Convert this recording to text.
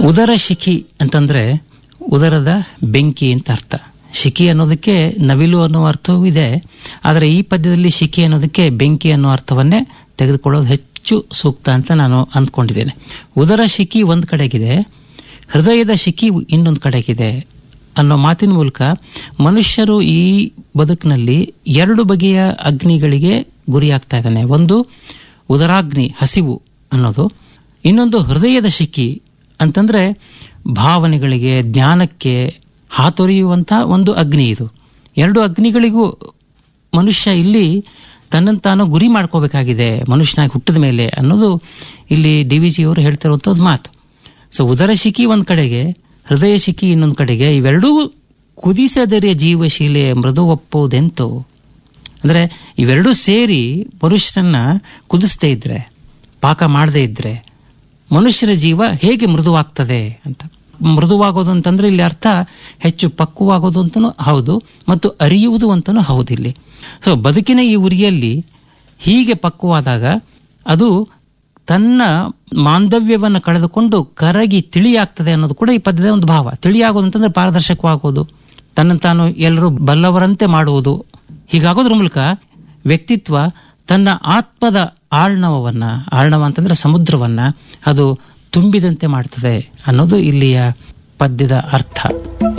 ಉದರ ಶಿಖಿ ಅಂತಂದ್ರೆ ಉದರದ ಬೆಂಕಿ ಅಂತ ಅರ್ಥ ಶಿಖಿ ಅನ್ನೋದಕ್ಕೆ ನವಿಲು ಅನ್ನೋ ಅರ್ಥವೂ ಇದೆ ಆದರೆ ಈ ಪದ್ಯದಲ್ಲಿ ಶಿಖಿ ಅನ್ನೋದಕ್ಕೆ ಬೆಂಕಿ ಅನ್ನೋ ಅರ್ಥವನ್ನೇ ತೆಗೆದುಕೊಳ್ಳೋದು ಹೆಚ್ಚು ಸೂಕ್ತ ಅಂತ ನಾನು ಅಂದ್ಕೊಂಡಿದ್ದೇನೆ ಉದರ ಶಿಖಿ ಒಂದು ಕಡೆಗಿದೆ ಹೃದಯದ ಶಿಖಿ ಇನ್ನೊಂದು ಕಡೆಗಿದೆ ಅನ್ನೋ ಮಾತಿನ ಮೂಲಕ ಮನುಷ್ಯರು ಈ ಬದುಕಿನಲ್ಲಿ ಎರಡು ಬಗೆಯ ಅಗ್ನಿಗಳಿಗೆ ಗುರಿಯಾಗ್ತಾ ಇದ್ದಾನೆ ಒಂದು ಉದರಾಗ್ನಿ ಹಸಿವು ಅನ್ನೋದು ಇನ್ನೊಂದು ಹೃದಯದ ಶಿಖಿ ಅಂತಂದ್ರೆ ಭಾವನೆಗಳಿಗೆ ಜ್ಞಾನಕ್ಕೆ ಹಾತೊರೆಯುವಂಥ ಒಂದು ಅಗ್ನಿ ಇದು ಎರಡು ಅಗ್ನಿಗಳಿಗೂ ಮನುಷ್ಯ ಇಲ್ಲಿ ತನ್ನನ್ನು ತಾನು ಗುರಿ ಮಾಡ್ಕೋಬೇಕಾಗಿದೆ ಮನುಷ್ಯನಾಗಿ ಹುಟ್ಟಿದ ಮೇಲೆ ಅನ್ನೋದು ಇಲ್ಲಿ ಡಿ ವಿ ಜಿಯವರು ಹೇಳ್ತಿರುವಂಥದ್ದು ಮಾತು ಸೊ ಉದರ ಶಿಖಿ ಒಂದು ಕಡೆಗೆ ಹೃದಯ ಶಿಖಿ ಇನ್ನೊಂದು ಕಡೆಗೆ ಇವೆರಡೂ ಕುದಿಸದರಿಯ ಜೀವಶೀಲೆ ಮೃದು ಒಪ್ಪುವುದೆಂತು ಅಂದರೆ ಇವೆರಡೂ ಸೇರಿ ಮನುಷ್ಯನನ್ನ ಕುದಿಸ್ದೇ ಇದ್ರೆ ಪಾಕ ಮಾಡದೇ ಇದ್ರೆ ಮನುಷ್ಯನ ಜೀವ ಹೇಗೆ ಮೃದುವಾಗ್ತದೆ ಅಂತ ಮೃದುವಾಗೋದು ಅಂತಂದ್ರೆ ಇಲ್ಲಿ ಅರ್ಥ ಹೆಚ್ಚು ಪಕ್ವವಾಗೋದು ಅಂತನೂ ಹೌದು ಮತ್ತು ಅರಿಯುವುದು ಅಂತನೂ ಹೌದು ಇಲ್ಲಿ ಸೊ ಬದುಕಿನ ಈ ಉರಿಯಲ್ಲಿ ಹೀಗೆ ಪಕ್ವವಾದಾಗ ಅದು ತನ್ನ ಮಾಂಧವ್ಯವನ್ನು ಕಳೆದುಕೊಂಡು ಕರಗಿ ತಿಳಿಯಾಗ್ತದೆ ಅನ್ನೋದು ಕೂಡ ಈ ಪದ್ಯದ ಒಂದು ಭಾವ ತಿಳಿಯಾಗೋದು ಅಂತಂದ್ರೆ ಪಾರದರ್ಶಕವಾಗೋದು ತನ್ನ ತಾನು ಎಲ್ಲರೂ ಬಲ್ಲವರಂತೆ ಮಾಡುವುದು ಹೀಗಾಗೋದ್ರ ಮೂಲಕ ವ್ಯಕ್ತಿತ್ವ ತನ್ನ ಆತ್ಮದ ಆರ್ಣವವನ್ನ ಆರ್ಣವ ಅಂತಂದ್ರೆ ಸಮುದ್ರವನ್ನ ಅದು ತುಂಬಿದಂತೆ ಮಾಡ್ತದೆ ಅನ್ನೋದು ಇಲ್ಲಿಯ ಪದ್ಯದ ಅರ್ಥ